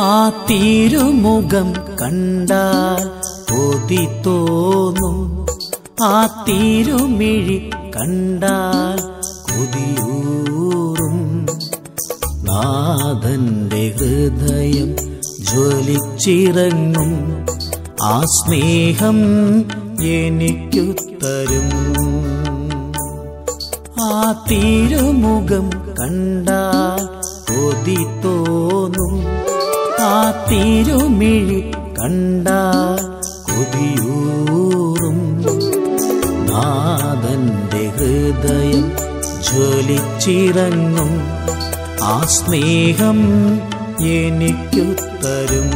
ആ തിരുമുഖം കണ്ടാൽ കൊതി തോന്നും ആ തിരുമിഴി കണ്ടാൽ കൊതിയൂറും നാഥന്റെ ഹൃദയം ജ്വലിച്ചിറങ്ങും ആ സ്നേഹം എനിക്കു തരും ആ തിരുമുഖം കണ്ടാൽ കൊതി തോന്നും ആ തിരുമിഴി കണ്ടാൽ കൊതിയൂറും നാഥന്റെ ഹൃദയം ജ്വലിച്ചിറങ്ങും ആ സ്നേഹം എനിക്കു തരും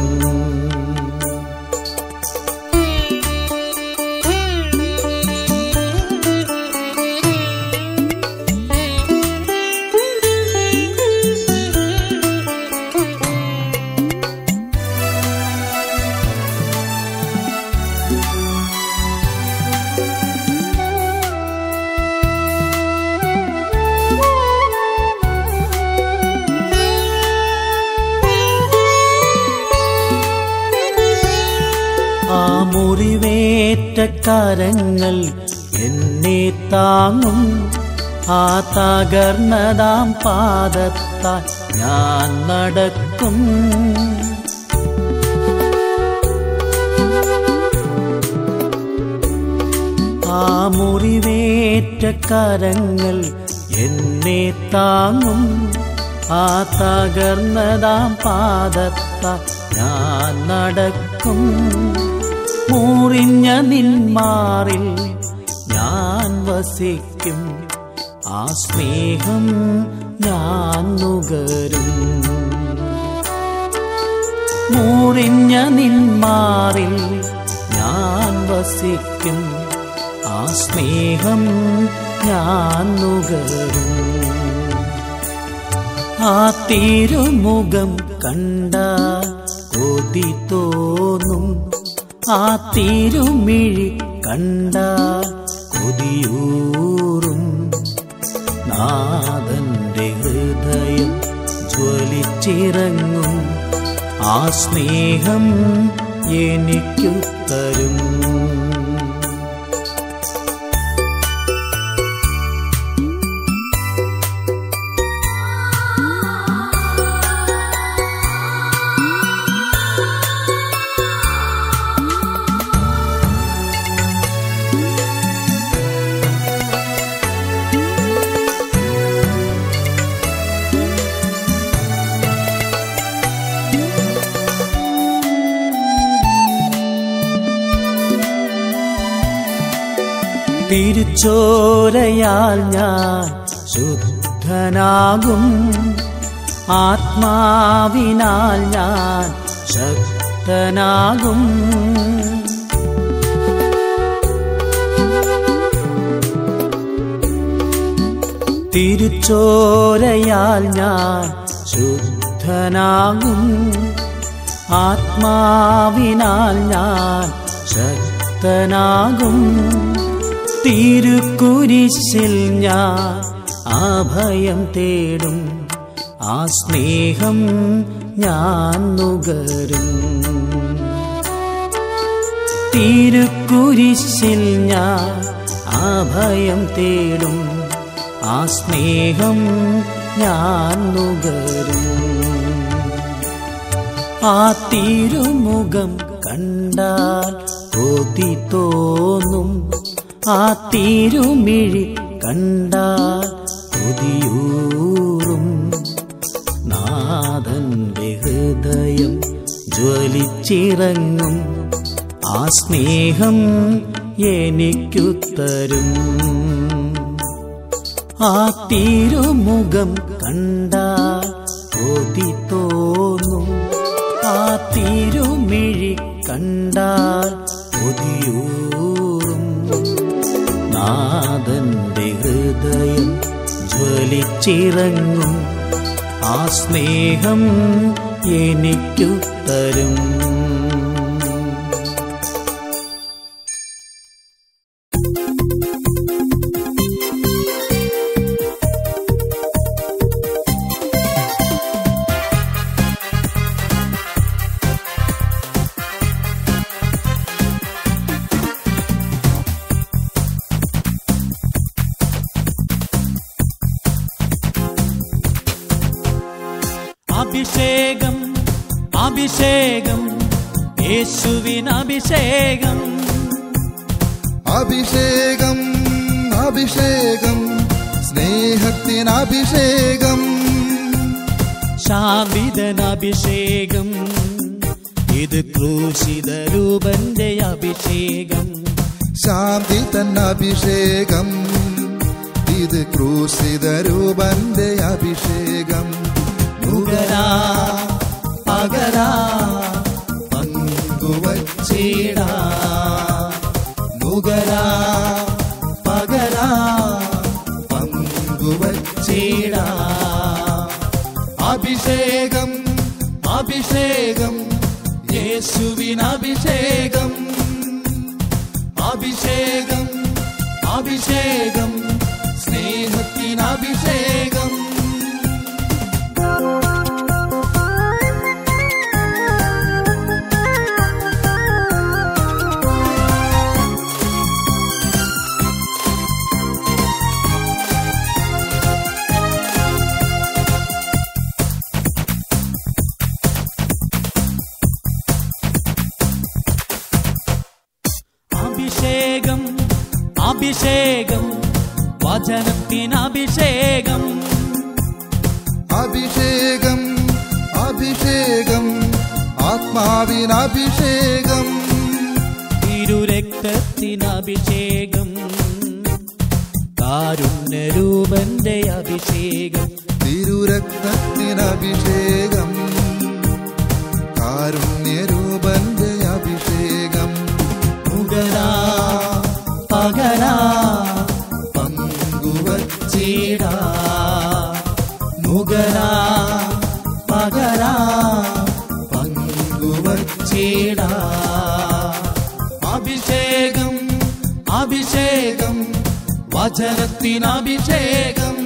ആ മുറിവേറ്റ കരങ്ങൾ എന്നെ താങ്ങും ആ തകർന്നതാം പാദത്താൽ ഞാൻ നടക്കും ആ മുറിവേറ്റ കരങ്ങൾ എന്നെ താങ്ങും ആ തകർന്നതാം പാദത്താൽ ഞാൻ നടക്കും മൂറിഞ്ഞ നിന്മാറിൽ ഞാൻ വസിക്കും ആ സ്നേഹം ഞാൻ നുകരും മൂറിഞ്ഞ നിന്മാറിൽ ഞാൻ വസിക്കും ആ സ്നേഹം ഞാൻ നുകരും ആ തിരുമുഖം കണ്ട കൊതി തോന്നും ആ തിരുമിഴി കണ്ട കൊതിയൂറും നാഥന്റെ ഹൃദയം ജ്വലിച്ചിറങ്ങും ആ സ്നേഹം എനിക്കു തരും തിരിച്ചോരയാൽ ഞാൻ ശുദ്ധനാകും ആത്മാവിനാൽ ഞാൻ ശക്തനാകും തിരിച്ചോരയാൽ ഞാൻ ശുദ്ധനാകും ആത്മാവിനാൽ ഞാൻ ശക്തനാകും തിരുക്കുരിശിൽ ഞാൻ അഭയം തേടും ആ സ്നേഹം ഞാൻ നുകരും തിരുക്കുരിശിൽ ഞാൻ അഭയം തേടും ആ സ്നേഹം ഞാൻ നുകരും ആ തിരുമുഖം കണ്ടാൽ കൊതി തോന്നും ആ തിരുമിഴി കണ്ടാൽ കൊതിയൂറും നാഥന്റെ ഹൃദയം ജ്വലിച്ചിറങ്ങും ആ സ്നേഹം എനിക്കു തരും ആ തിരുമുഖം കണ്ടാൽ കൊതി തോന്നും ആ തിരുമിഴി കണ്ടാൽ കൊതിയൂറും നാഥന്റെ ഹൃദയം ജ്വലിച്ചിറങ്ങും ആ സ്നേഹം എനിക്കു തരും അഭിഷേകം യേശുവിൻ അഭിഷേകം അഭിഷേകം അഭിഷേകം സ്നേഹത്തിൻ അഭിഷേകം ശാന്തിതൻ അഭിഷേകം ഇത് ക്രൂശിത രൂപന്റെ അഭിഷേകം ശാന്തി തൻ അഭിഷേകം ഇത് ക്രൂശിത രൂപന്റെ അഭിഷേകം നുകരാ പകരാ പങ്കുവച്ചിടാ നുകരാ പകരാ പങ്കുവച്ചിടാ അഭിഷേകം അഭിഷേകം യേശുവിൻ അഭിഷേകം അഭിഷേകം അഭിഷേകം സ്നേഹത്തിൻ അഭിഷേകം അഭിഷേകം അഭിഷേകം വചനത്തിൻ അഭിഷേകം അഭിഷേകം അഭിഷേകം ആത്മാവിൻ അഭിഷേകം തിരുരക്തത്തിൻ അഭിഷേകം കാരുണ്യരൂപന്റെ അഭിഷേകം തിരുരക്തത്തിൻ അഭിഷേകം കാരുണ്യരൂപന്റെ അഭിഷേകം നുകരാ പകരാ പങ്കുവച്ചിടാ നുകരാ പകരാ പങ്കുവച്ചിടാ അഭിഷേകം അഭിഷേകം വചനത്തിൻ അഭിഷേകം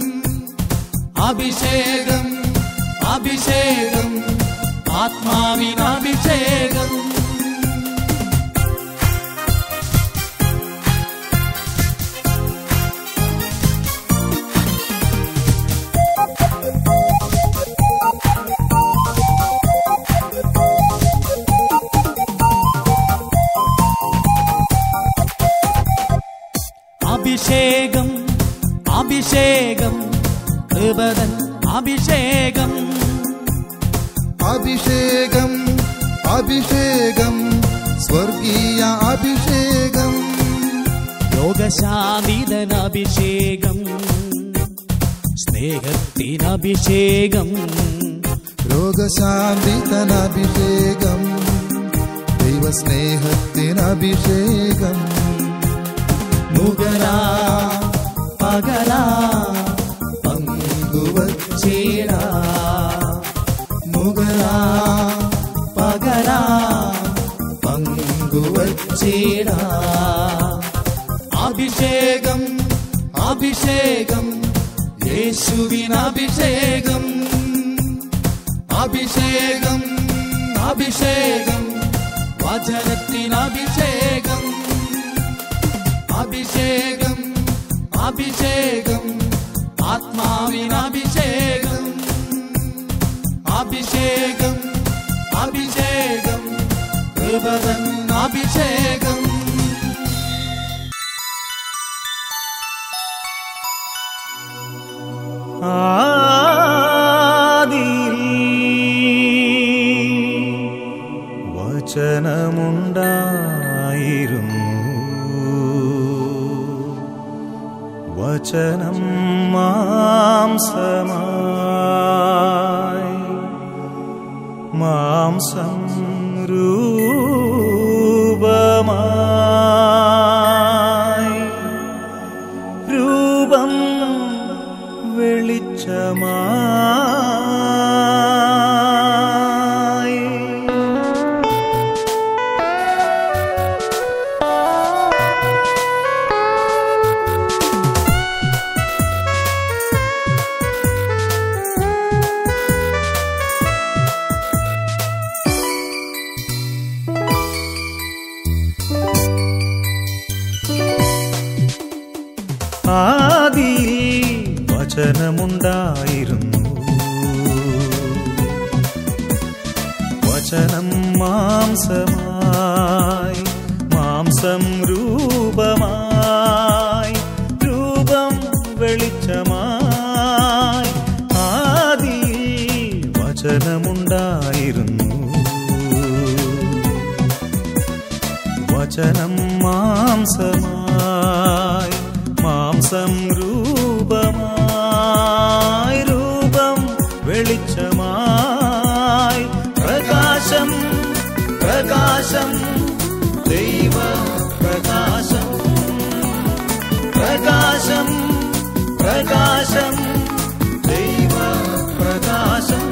അഭിഷേകം അഭിഷേകം ആത്മാവിൻ അഭിഷേകം അഭിഷേകം അഭിഷേകം കൃപതൻ അഭിഷേകം അഭിഷേകം അഭിഷേകം സ്വർഗീയ അഭിഷേകം യോഗശാന്തിതൻ അഭിഷേകം സ്നേഹത്തിൻ അഭിഷേകം രോഗശാന്തി തൻ അഭിഷേകം ദൈവസ്നേഹത്തിന് അഭിഷേകം നുകരാ പകരാ പങ്കുവച്ചിടാ നുകരാ പകരാ പങ്കുവച്ചിടാ അഭിഷേകം അഭിഷേകം യേശുവിൻ അഭിഷേകം അഭിഷേകം അഭിഷേകം വചനത്തിൻ അഭിഷേകം അഭിഷേകം അഭിഷേകം ആത്മാവിൻ അഭിഷേകം അഭിഷേകം അഭിഷേകം കൃപതൻ അഭിഷേകം ആദിയിൽ വചനമുണ്ടായിരുന്നു വചനം മാംസമായി മാംസം രൂപമായി രൂപം വെളിച്ചമായി ആദിയിൽ വചനമുണ്ടായിരുന്നു വചനം മാംസമായി മാംസം രൂപമായി രൂപം വെളിച്ചമായി ആദിയിൽ വചനമുണ്ടായിരുന്നു വചനം മാംസമായി മാംസം രൂപമായി രൂപം വെളിച്ചമായി പ്രകാശം പ്രകാശം ദൈവ പ്രകാശം പ്രകാശം പ്രകാശം ദൈവ പ്രകാശം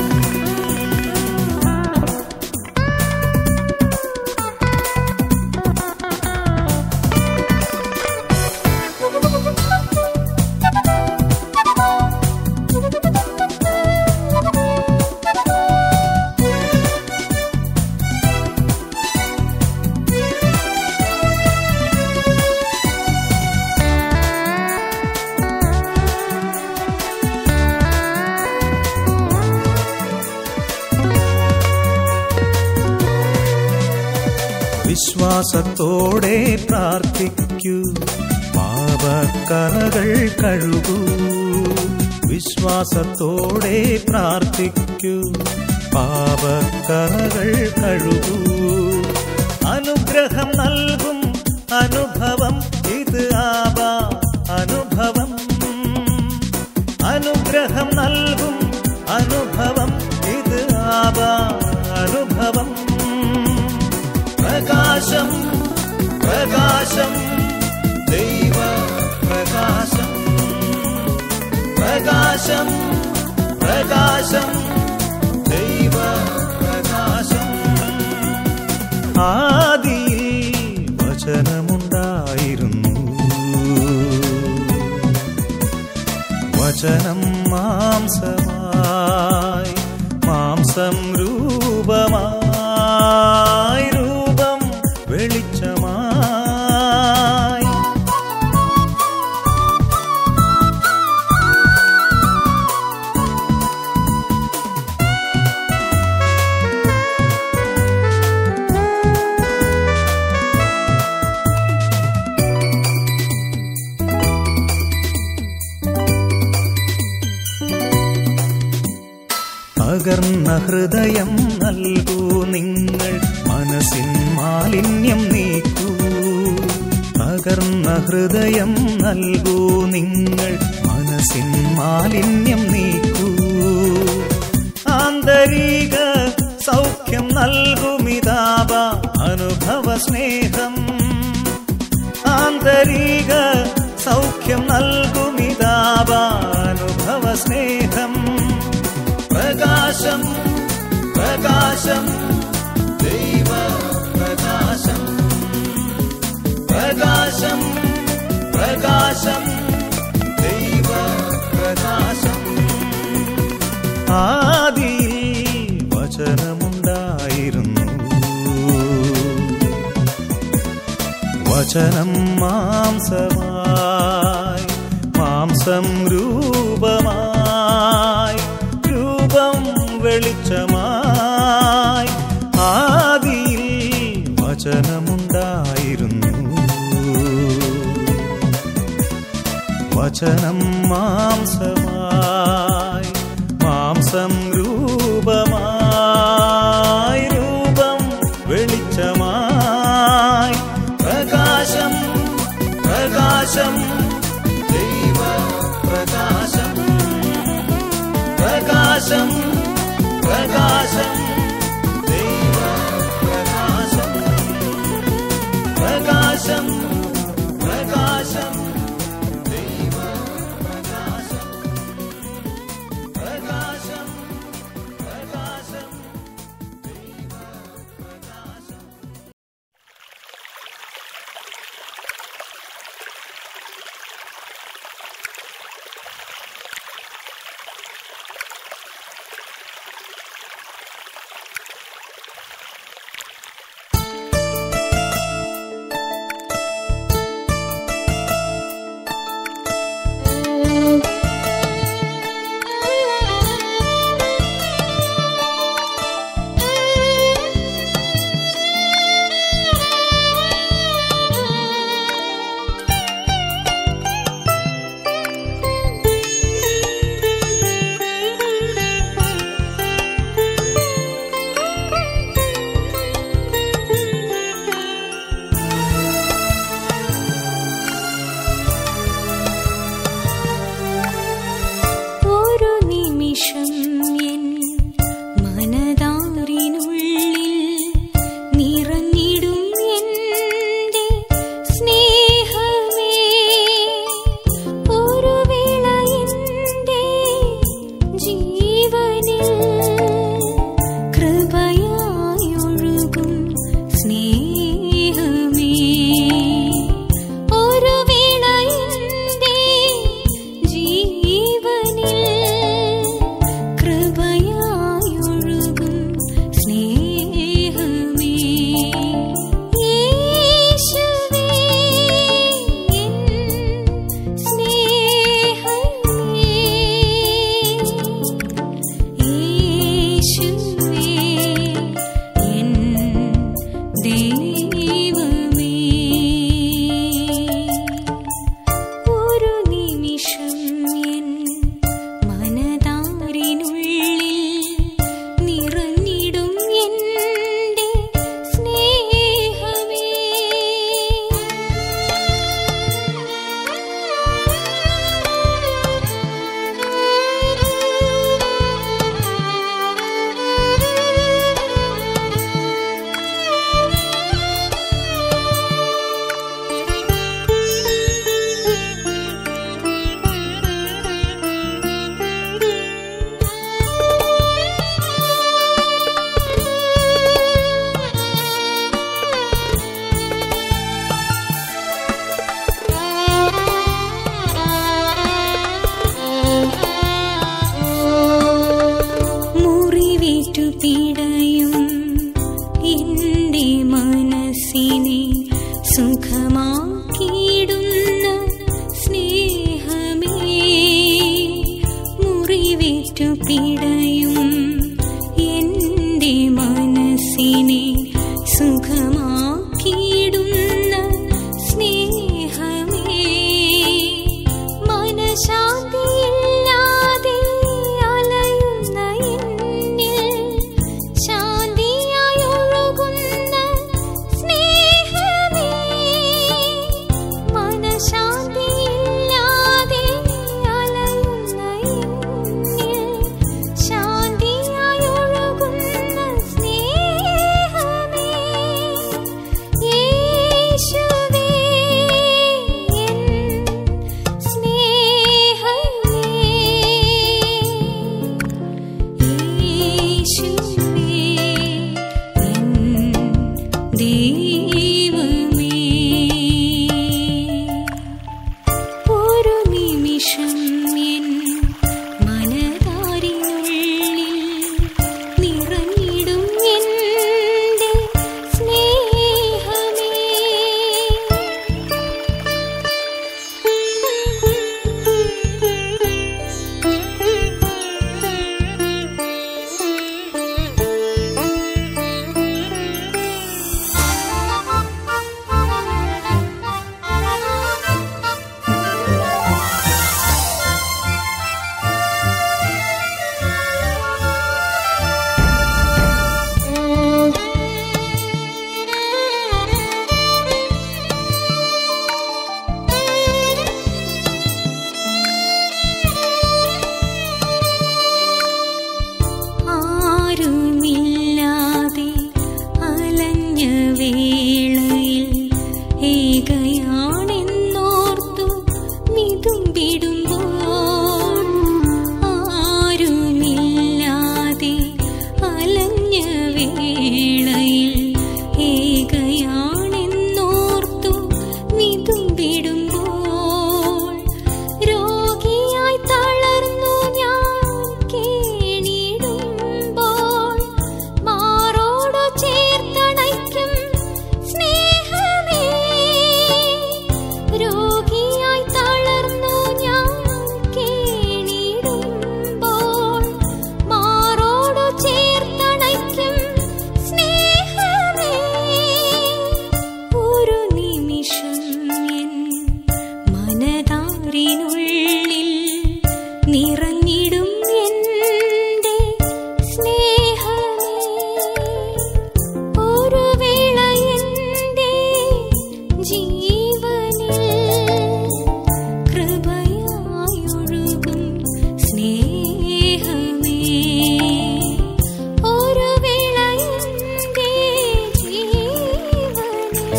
വിശ്വാസത്തോടെ പ്രാർത്ഥിക്കൂ പാപക്കറകൾ കഴുകൂ വിശ്വാസത്തോടെ പ്രാർത്ഥിക്കൂ പാപക്കറകൾ കഴുകൂ അനുഗ്രഹം നൽകും അനുഭവം ഇത് ആവാ അനുഭവം അനുഗ്രഹം നൽകും അനുഭവം ഇത് ആവാ അനുഭവം പ്രകാശം പ്രകാശം ദൈവ പ്രകാശം പ്രകാശം പ്രകാശം ദൈവ പ്രകാശം ആദിയിൽ വചനമുണ്ടായിരുന്നു വചനം മാംസമായി മാംസം രൂപമായി രൂപം വെളിച്ചമായി തകർന്ന ഹൃദയം നൽകൂ നിങ്ങൾ മനസ്സിൻ മാലിന്യം നീക്കൂ തകർന്ന ഹൃദയം നൽകൂ നിങ്ങൾ മനസ്സിൻ മാലിന്യം നീക്കൂ ആന്തരിക സൗഖ്യം നൽകുമിതാവ അനുഭവ സ്നേഹം ആന്തരിക സൗഖ്യം നൽകുമിതാവ അനുഭവ സ്നേഹം പ്രകാശം പ്രകാശം ദൈവ പ്രകാശം പ്രകാശം പ്രകാശം ദൈവ പ്രകാശം ആദിയിൽ വചനമുണ്ടായിരുന്നു വചനം മാംസമായി മാംസം രൂപമായി രൂപം വെളിച്ചമായി ആദിയിൽ വചനമുണ്ടായിരുന്നു വചനം മാംസമായി മാംസം രൂപമായി രൂപം വെളിച്ചമായി പ്രകാശം പ്രകാശം ദൈവ പ്രകാശം പ്രകാശം പ്രകാശം ദൈവ പ്രകാശം പ്രകാശം പ്രകാശം ദൈവ പ്രകാശം പ്രകാശം പ്രകാശം ദൈവ പ്രകാശം മനസ്സിനെ സുഖമാക്കിയിടുന്ന സ്നേഹമേ മനഃശാന്തിയില്ലാതെ അലയുന്ന എന്നിൽ ശാന്തിയായി ഒഴുകുന്ന സ്നേഹമേ മനഃശാന്തിയില്ലാതെ അലയുന്ന എന്നിൽ ശാന്തിയായി ഒഴുകുന്ന സ്നേഹമേ യേശുവേ എൻ സ്നേഹമേ യേശുവേ എൻ ദൈവമേ ഒരു നിമിഷം എൻ മനതാരിനുള്ളിൽ നിറഞ്ഞിടും എൻ്റെ സ്നേഹമേ ആരുമില്ലാതെ അലഞ്ഞ വേളയിൽ ഏകയാണെന്നോർത്തു നിതുമ്പിടുമ്പോൾ ആരുമില്ലാതെ അലഞ്ഞ വേളയിൽ ഏകയാണെന്നോർത്തു നിതുമ്പിടുമ്പോൾ രോഗിയായി തളർന്നു ഞാൻ കേണിടുമ്പോൾ മാറോടു ചേർത്തണയ്ക്കും സ്നേഹമേ രോഗിയായി തളർന്നു ഞാൻ കേണിടുമ്പോൾ മാറോടു ചേർത്തണയ്ക്കും സ്നേഹമേ ഒരു നിമിഷം എൻ മനതാരിനുള്ളിൽ നിറഞ്ഞിടും എൻ്റെ സ്നേഹമേ ഒരു വേള എൻ്റെ ജീവനിൽ കൃപയായൊഴുകും സ്നേഹമേ ഒരു വേള എൻ്റെ ജീവനിൽ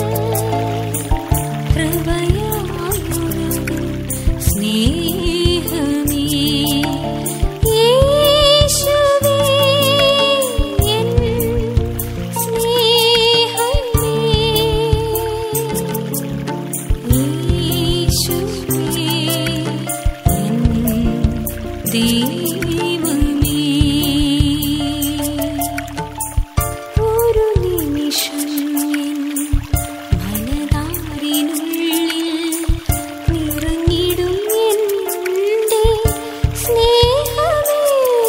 കൃപയായൊഴുകും സ്നേഹമേ യേശുവേ എൻ സ്നേഹമേ യേശുവേ എൻ ദൈവമേ ഒരു നിമിഷം എൻ മനതാരിനുള്ളിൽ നിറഞ്ഞിടും എൻ്റെ സ്നേഹമേ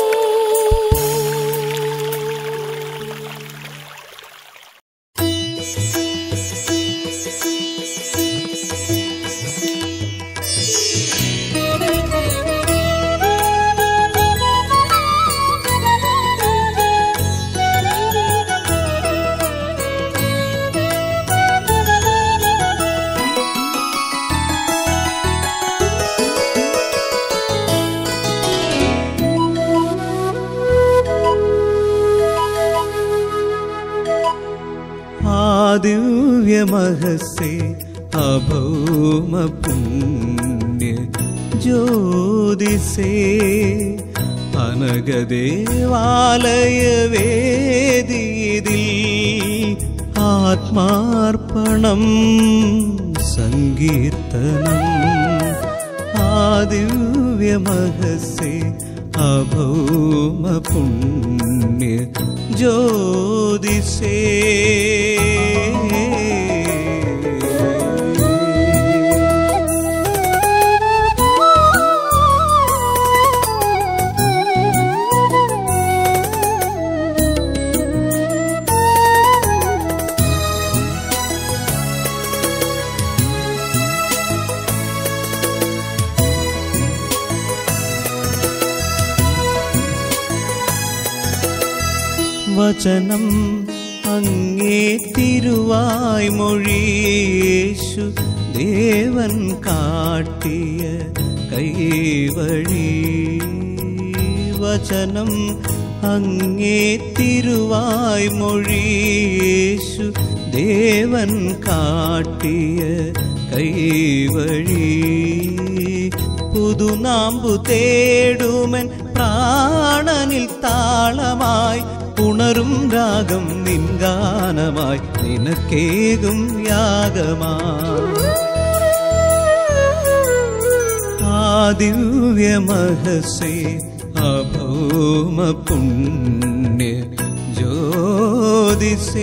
ആദിവ്യമഹസേ അഭൗമ പുണ്യ ജ്യോതിസേ അനഗദേവാലയവേദിയിൽ ആത്മാർപ്പണം സങ്കീർത്തനം ആദിവ്യമഹസേ അഭൗമ പുണ്യ ജ്യോതിസേ വചനം അങ്ങേ തിരുവായ് മൊഴിയേശു ദേവൻ കാട്ടിയ കൈവഴി വചനം അങ്ങേ തിരുവായ് മൊഴിയേശു ദേവൻ കാട്ടിയ കൈവഴി പുതുനാമ്പു തേടുമൻ പ്രാണനിൽ താളമായി ഉണരും രാഗം നിൻഗാനമായി നിനക്കേകും യാഗമായി ആ ദിവ്യമഹസേ അഭൗമ പുണ്യ ജ്യോതിസേ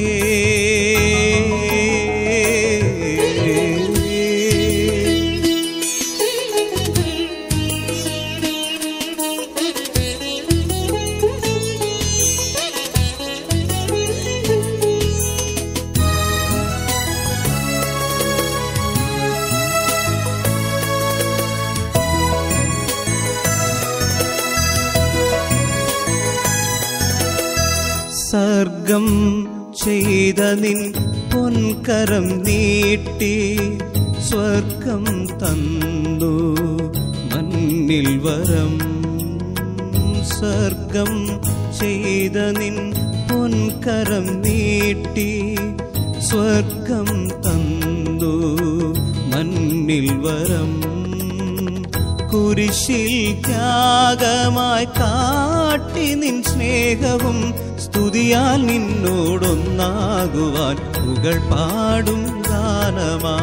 സർഗം ചെയ്ത നിൻ പൊൻകരം നീട്ടി സ്വർഗം തന്നു മണ്ണിൽ വരം സർഗം ചെയ്ത നിൻ പൊൻകരം നീട്ടി സ്വർഗം തന്നു മണ്ണിൽ വരം കുരിശിൽ ത്യാഗമായി കാട്ടി നിൻ സ്നേഹവും സ്തുതിയാൽ നിന്നോടൊന്നാകുവാൻ പുകൾ പാടും ഗാനമാ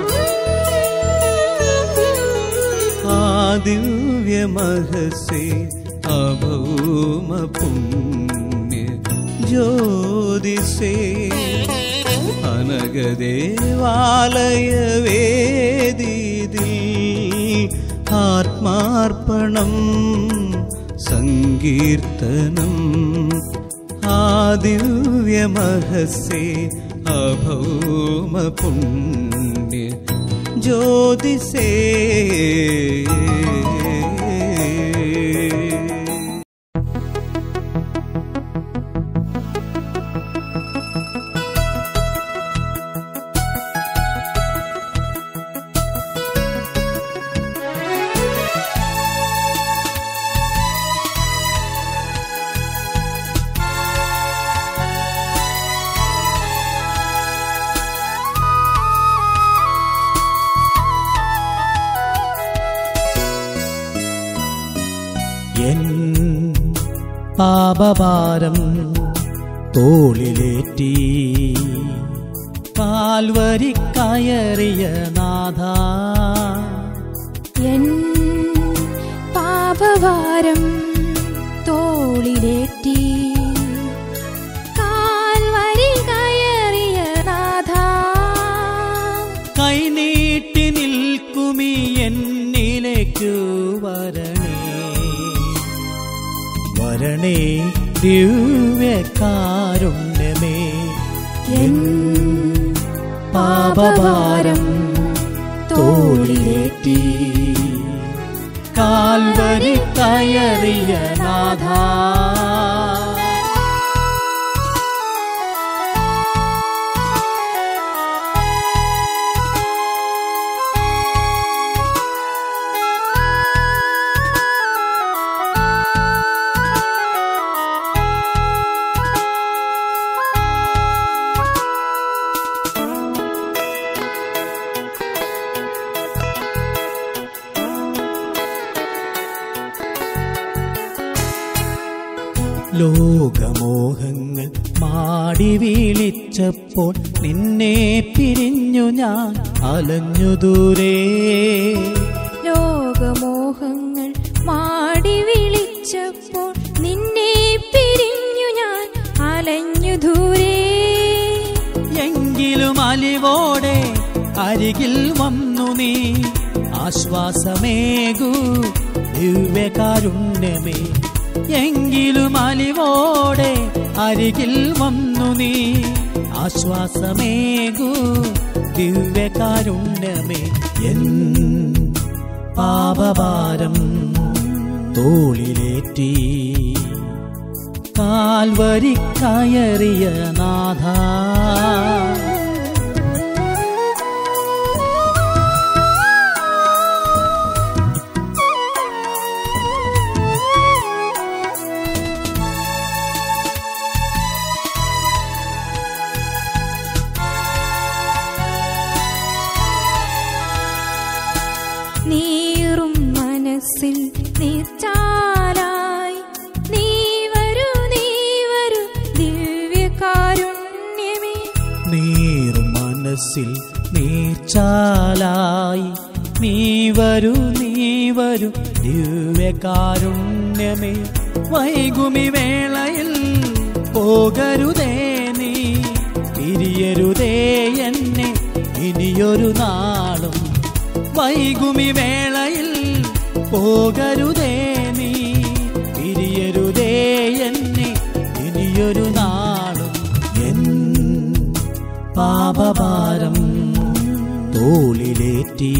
ആ ദിവ്യമഹസേ അഭൗമ പുണ്യ ജ്യോതിസേ അനഗദേവാലയവേദിതിൽ ആത്മാർപ്പണം സങ്കീർത്തനം ആ ദിവ്യമഹസേ അഭൗമ പുണ്യ ജ്യോതിസേ എൻ പാപഭാരം തോളിലേറ്റി കാൽവരി കയറിയ നാഥ എൻ പാപഭാരം തോളിലേറ്റി കാൽവരി കയറിയ നാഥ കൈനീട്ടി നിൽക്കുമീ എന്നിലേക്കു വരണേ വരണേ ദിവ്യകാരുണ്യമേ എൻ പാപഭാരം തോളിലേറ്റി കാൽവരി കയറിയ നാഥ ലോകമോഹങ്ങൾ മാടി വീളിച്ചപ്പോൾ നിന്നെ പിരിഞ്ഞു ഞാൻ അലഞ്ഞു ദൂരേ ലോകമോഹങ്ങൾ മാടി വിളിച്ചപ്പോൾ നിന്നെ പിരിഞ്ഞു ഞാൻ അലഞ്ഞു ദൂരെ എങ്കിലും അലിവോടെ അരികിൽ വന്നു നീ ആശ്വാസമേകൂ ദിവ്യകാരുണ്യമേ എങ്കിലും അലിവോടെ അരികിൽ വന്നു നീ ആശ്വാസമേകൂ ദിവ്യകാരുണ്യമേ എൻ പാപഭാരം തോളിലേറ്റി കാൽവരി കയറിയ നാഥ നീറും മനസ്സിൽ നീർച്ചാലായി നീ വരൂ നീ വരൂ ദിവ്യകാരുണ്യമേ നീറും മനസ്സിൽ നീർച്ചാലായി നീ വരൂ നീ വരൂ ദിവ്യകാരുണ്യമേ വൈകുമി വേളയിൽ പോകരുതേ നീ പിരിയരുതേ എന്നെ ഇനിയൊരു നാളും വൈകുമി വേളയിൽ പോകരുതേ നീ പിരിയരുതേ എന്നെ ഇനിയൊരു നാളും എൻ പാപഭാരം തോളിലേറ്റി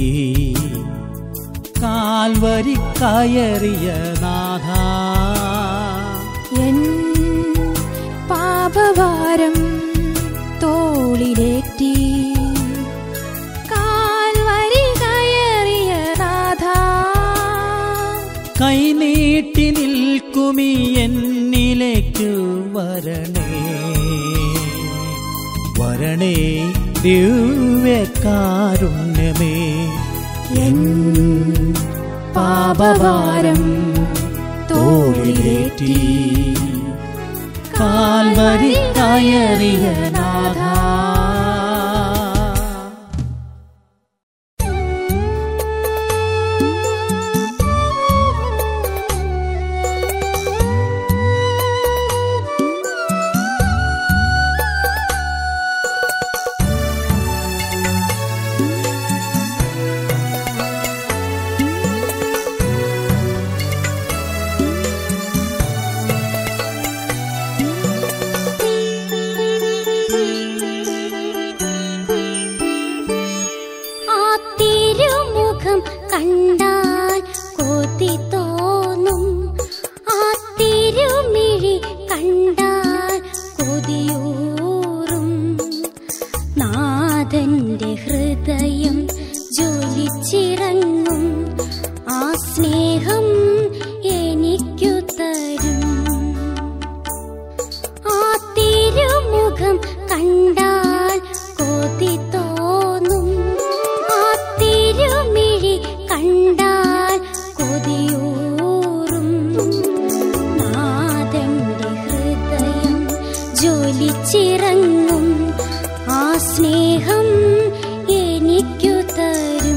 കാൽവരി കയറിയ നാഥ എൻ പാപഭാരം തോളിലേറ്റി കാൽവരി കയറിയ നാഥ കൈനീട്ടി നിൽക്കുമി എന്നിലേക്ക് വരണേ വരണേ ദിവ്യകാരുണ്യമേ എൻ പാപഭാരം തോളിലേറ്റി കാൽവരി കയറിയ നാഥ ആ തിരുമുഖം കണ്ടാൽ കൊതി തോന്നും ആ തിരുമിഴി കണ്ടാൽ കൊതിയൂറും നാഥന്റെ ഹൃദയം ജ്വലിച്ചിറങ്ങും ആ സ്നേഹം എനിക്കു തരും ആ തിരുമുഖം കണ്ടാൽ കൊതി തോന്നും ആ തിരുമിഴി കണ്ടാൽ കൊതിയൂറും നാഥന്റെ ഹൃദയം ജ്വലിച്ചിറങ്ങും ആ സ്നേഹം എനിക്കു തരും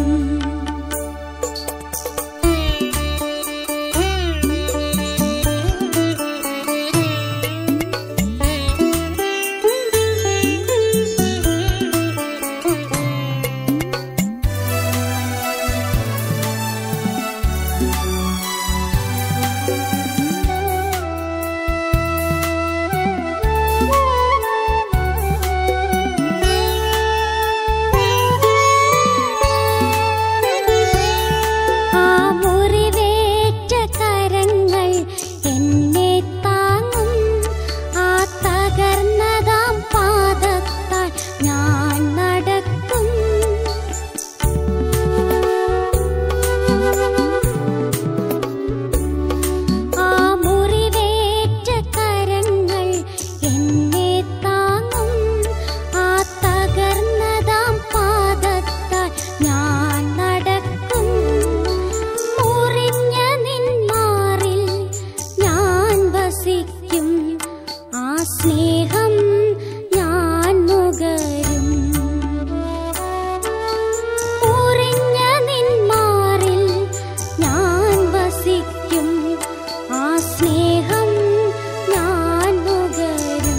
ആ മുറിവേറ്റ കരങ്ങൾ എന്നെ താങ്ങും ആ തകർന്നതാം പാദത്താൽ ഞാൻ നടക്കും ആ മുറിവേറ്റ കരങ്ങൾ എന്നെ താങ്ങും ആ തകർന്നതാം പാദത്താൽ ഞാൻ നടക്കും മുറിഞ്ഞ നിന്മാറിൽ ഞാൻ വസിക്കും ആ സ്നേഹം ഞാൻ നുകരും മുറിഞ്ഞ നിന്മാറിൽ ഞാൻ വസിക്കും ആ സ്നേഹം ഞാൻ നുകരും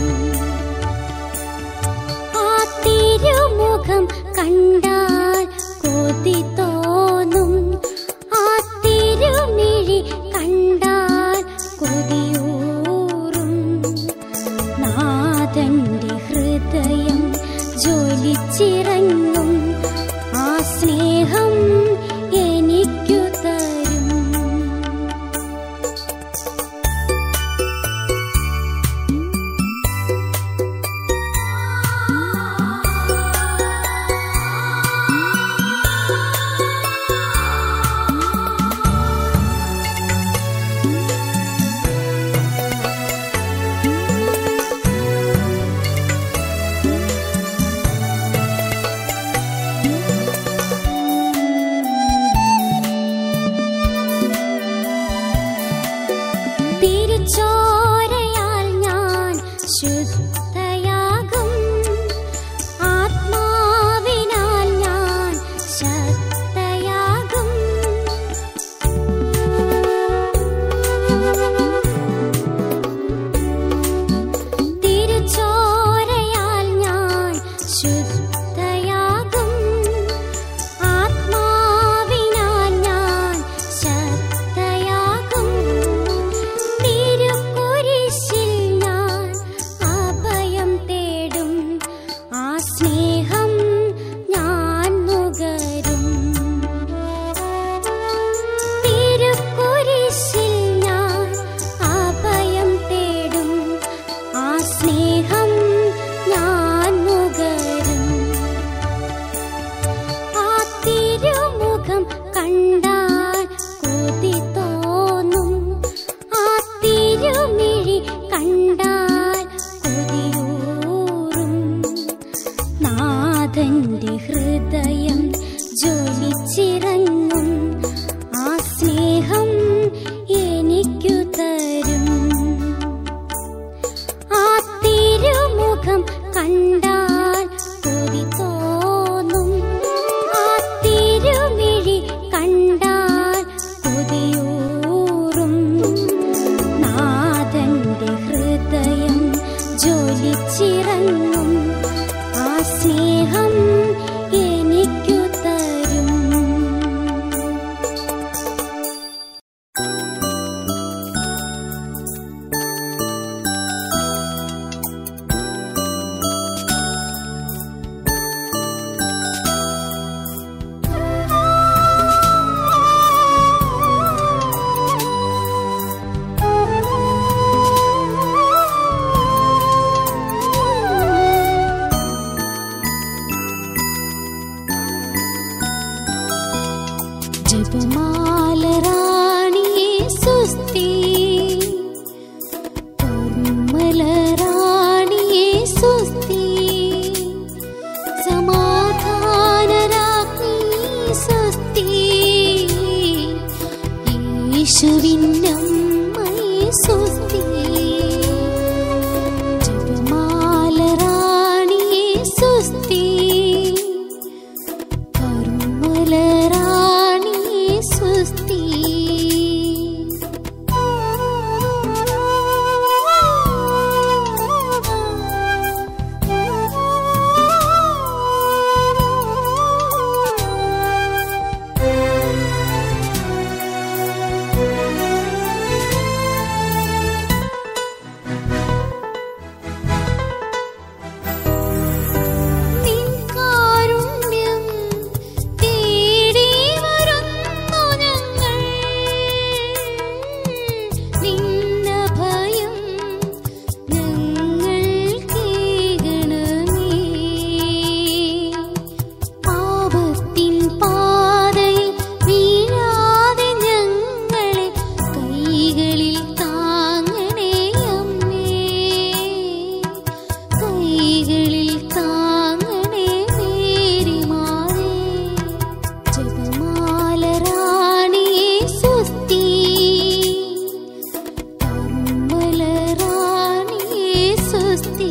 ആ തിരുമുഖം കണ്ടാൽ കൊതി തോന്നും ആ തിരുമിഴി കണ്ടാൽ കൊതിയൂറും നാഥന്റെ ഹൃദയം ജ്വലിച്ചിറങ്ങും ആ സ്നേഹം എനിക്കു തരും നാഥന്റെ ഹൃദയം ജ്വലിച്ചിറങ്ങും ആ സ്നേഹം എനിക്കു തരും ആ തിരുമുഖം കണ്ടാൽ കൊതി തോന്നും ആ തിരുമിഴി കണ്ടാൽ കൊതിയൂറും നാഥന്റെ ഹൃദയം ജ്വലിച്ചിറങ്ങും ആ സ്നേഹം എനിക്കു തരും ജപമാല റാണിയെ സുസ്തി കർമ്മല റാണിയെ സുസ്തി സമാധാന രാജ്ഞി സ്വസ്തി യേശുവിനമ്മയെ സുസ്തി ജപമാല റാണിയെ സുസ്തി കർമ്മലറാണി സ്വസ്തി നിൻ കാരുണ്യം തേടി വരുന്നു ഞങ്ങൾ നിന്ന ഭയം ഞങ്ങൾ കേകണമേ പാപത്തിൻ പാതയിൽ വീഴാതെ ഞങ്ങളെ കൈകളിൽ താങ്ങണേ അമ്മേ കൈകളിൽ താങ്ങണേ മേരിമാറേ ജപമാല റാണിയെ സുസ്തി കർമ്മല റാണിയെ സുസ്തി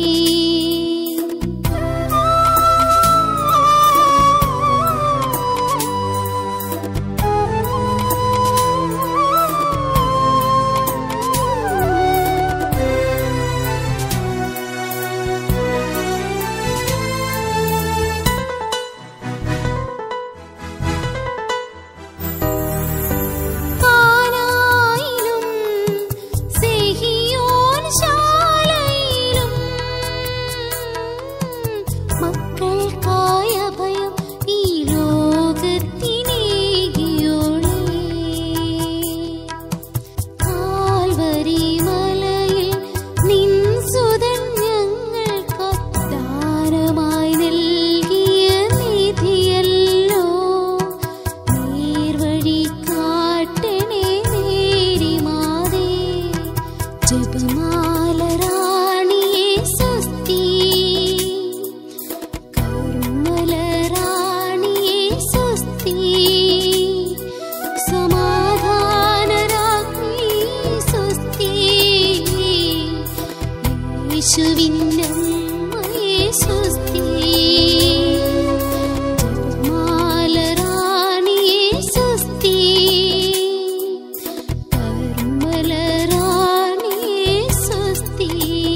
കാനായിലും സെഹിയോൻ ശാലയിലും മക്കൾക്കായ ഭയം ഈ ലോകത്തിനേകിയോളേ കാൽവരി മലയിൽ നിൻ സുതൻ ഞങ്ങൾക്ക് ദാനമായി നൽകിയ നിധിയല്ലോ നേർവഴി കാട്ടണേ നേരിമാതേ ജപമാല റാണിയെ സ്വസ്തി കർമ്മല റാണിയെ സ്വസ്തി സമാധാന രാജ്ഞി സ്വസ്തി യേശുവിനമ്മയെ സ്വസ്തി ജപമാല റാണിയെ സ്വസ്തി കർമ്മല റാണിയെ സ്വസ്തി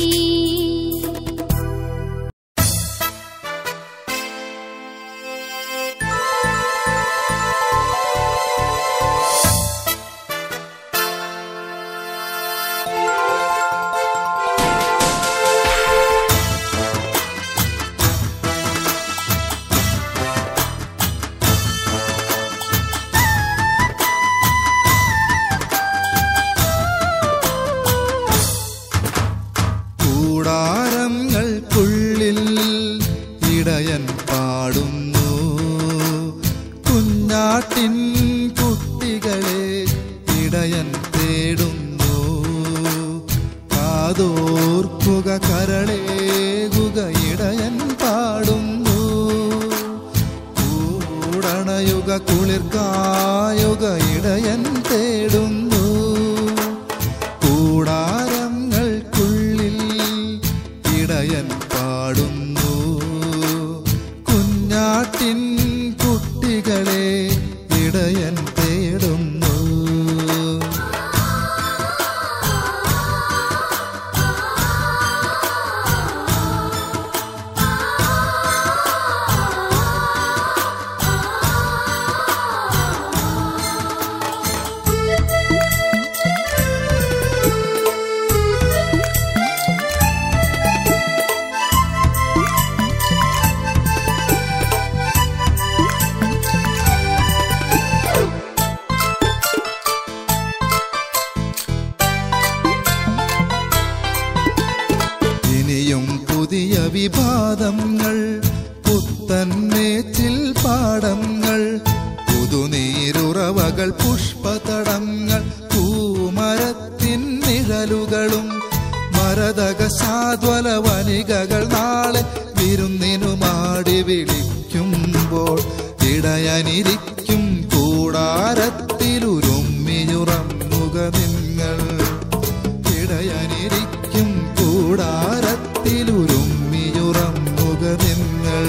കൂടാരങ്ങൾക്കുള്ളിൽ ഇടയൻ പാടുന്നു കുഞ്ഞാട്ടിൻ കുട്ടികളെ ഇടയൻ തേടുന്നു കാതോർക്കുക കരളേകുക ഇടയൻ പാടുന്നു പൂടാരയുഗ കുളിർക്കായുക ഇടയൻ തേടുന്നു കൂടാരങ്ങൾക്കുള്ളിൽ ഇടയൻ പാടുന്നു കുഞ്ഞാട്ടിൻ കുട്ടികളെ ഇടയൻ തേടുന്നു ഇനിയും പുതിയ വിവാദങ്ങൾ പുത്തന്നേച്ചിൽ പാടങ്ങൾ പുതുനീരുറവകൾ പുഷ്പതടങ്ങൾ പൂമരത്തിൻ നിഴലുകളും മരതക സാദ്വല വനികകൾ നാളെ വിരുന്നിനു മാടി വിളിക്കുമ്പോൾ ഇടയനിരിക്കും കൂടാരത്തിലുരുമ്മിയുറങ്ങുക നിങ്ങൾ ഇടയനിരിക്കും കൂടാരത്തിലുരുമ്മിയുറങ്ങുക നിങ്ങൾ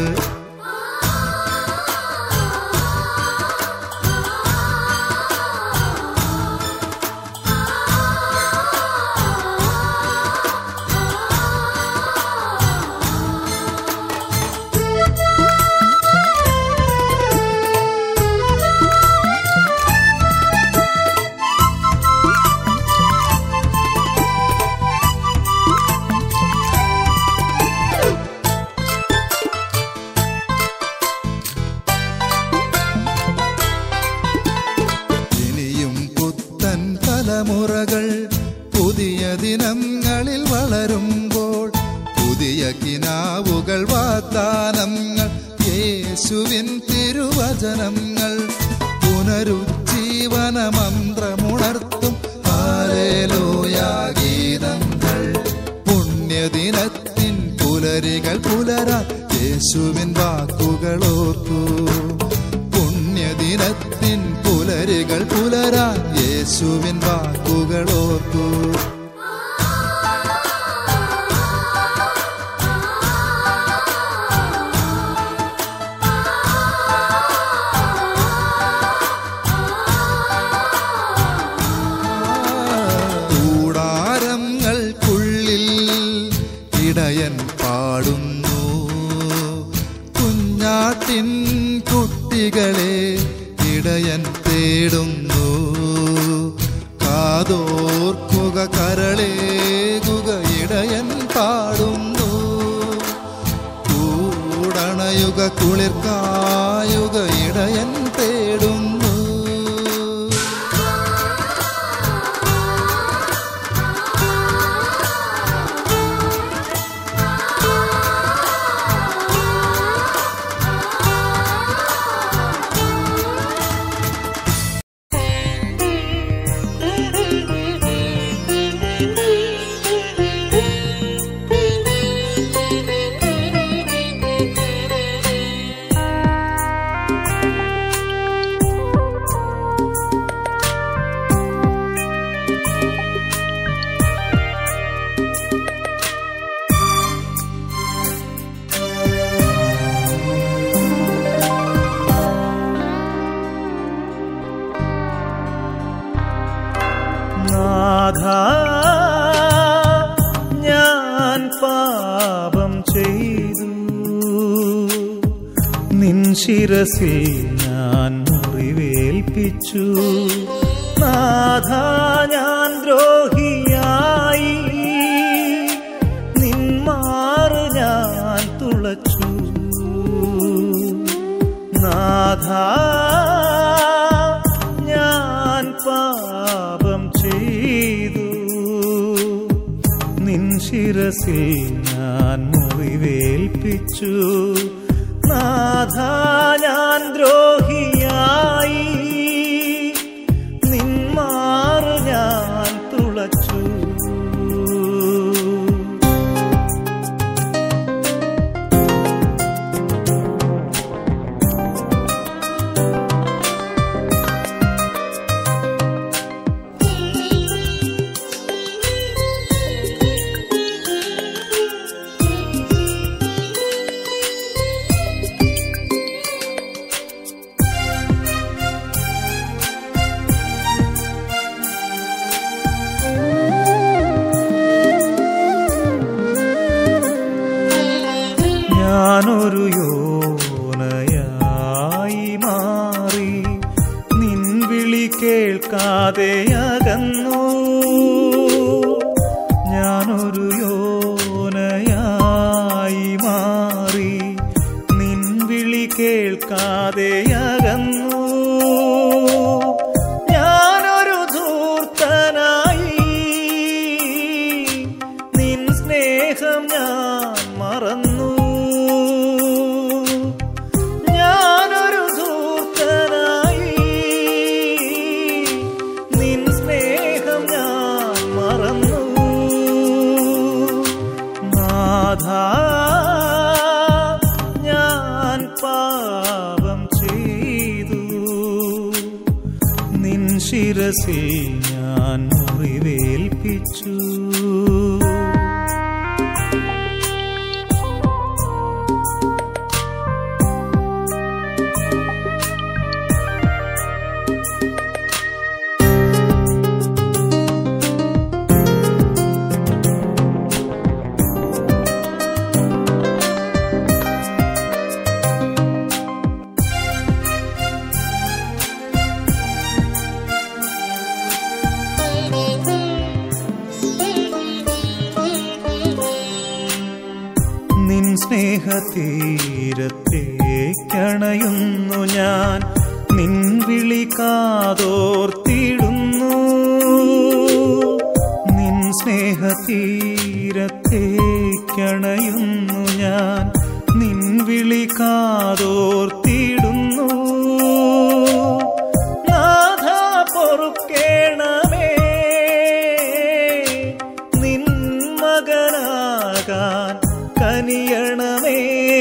ഇനിയും പുത്തൻ തലമുറകൾ പുതിയ ദിനങ്ങളിൽ വളരുമ്പോൾ പുതിയ കിനാവുകൾ വാഗ്ദാനങ്ങൾ യേശുവിൻ തിരുവചനങ്ങൾ പുനരുജ്ജീവന മന്ത്രമുണർത്തും ഹാലേലൂയാ ഗീതങ്ങൾ പുണ്യദിനത്തിൻ പുലരികൾ പുലരാൻ യേശുവിൻ വാക്കുകൾ ഓർക്കൂ പുണ്യദിനത്തിൻ പുലരികൾ പുലരാൻ യേശുവിൻ വാക്കുകൾ ഓർക്കൂ കൂടാരങ്ങൾക്കുള്ളിൽ ഇടയൻ പാടുന്നു കുഞ്ഞാട്ടിൻ കുട്ടികളെ ഇടയൻ തേടുന്നു കാതോർക്കുക കരളേകുക ഇടയൻ പാടുന്നു കൂടണയുക കുളിർക്കായുക ഇടയൻ തേടുന്നു നാഥ ഞാൻ പാപം ചെയ്തു നിൻ ശിരസിൽ ഞാൻ മുറിവേൽപ്പിച്ചു നാഥ ഞാൻ ദ്രോഹിയായി നിന്മാറ് ഞാൻ തുളച്ചു നാഥ ഞാൻ പാപം ചെയ്തു നിൻ ശിരസിൽ ഞാൻ മുറിവേൽപ്പിച്ചു നാഥ ഞാൻ ദ്രോഹിയായി നിന്മാറ് ഞാൻ തുളച്ചു ഞാനൊരു യോനയായി മാറി നിൻ വിളി കേൾക്കാതെ അകന്നു ഞാനൊരു യോനയായി മാറി നിൻ വിളി കേൾക്കാതെ അകന്നു ഞാനൊരു ധൂർത്തനായി നിൻ സ്നേഹം ഞാൻ മറന്നു ഞാനൊരു ധൂർത്തനായി നിൻ സ്നേഹം ഞാൻ മറന്നു നാഥ ഞാൻ പാപം ചെയ്തു നിൻ ശിരസിൽ ഞാൻ മുറിവേൽപ്പിച്ചു നിൻ സ്നേഹതീരത്തേക്കണയുന്നു ഞാൻ നിൻ വിളി കാതോർത്തിടുന്നു നിൻ സ്നേഹതീരത്തേക്കണയുന്നു ഞാൻ നിൻ വിളി കാതോർത്തിടുന്നു നാഥ പൊറുക്കേണമേ നിൻ മകനാകാൻ കനിയണമേ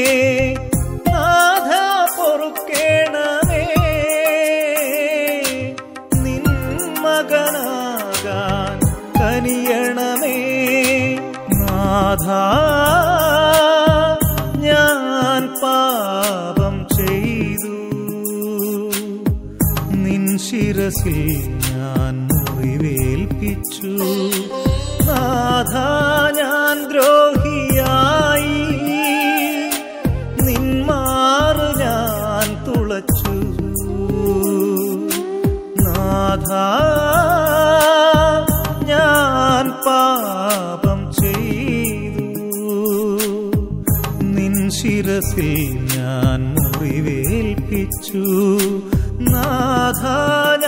നാഥ പൊറുക്കേണമേ നിൻ മകനാകാൻ കനിയണമേ നാഥ ഞാൻ പാപം ചെയ്തു നിൻ ശിരസിൽ ഞാൻ മുറിവേൽപ്പിച്ചു നാഥ ഞാൻ ദ്രോഹിയായി നിന്മാറു ഞാൻ തുളച്ചു നാഥ ഞാൻ പാപം ചെയ്തു നിൻ ശിരസിൽ ഞാൻ മുറിവേൽപ്പിച്ചു നാഥ